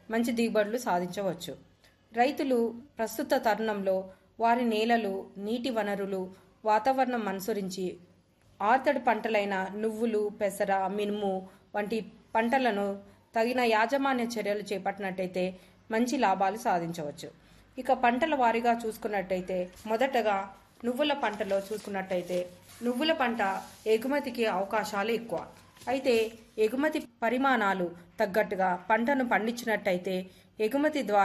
మంచి దిగుబడులు సాధించవచ్చు రైతులు ప్రస్తుత తరుణంలో వారి నేలలు నీటి వనరులు వాతావరణం అనుసరించి ఆర్తడి పంటలైన నువ్వులు పెసర మినుము వంటి పంటలను తగిన యాజమాన్య చర్యలు చేపట్టినట్టయితే మంచి లాభాలు సాధించవచ్చు ఇక పంటల వారీగా చూసుకున్నట్టయితే మొదటగా నువ్వుల పంటలో చూసుకున్నట్టయితే నువ్వుల పంట ఎగుమతికి అవకాశాలు ఎక్కువ అయితే ఎగుమతి పరిమాణాలు తగ్గట్టుగా పంటను పండించినట్టయితే ఎగుమతి ద్వారా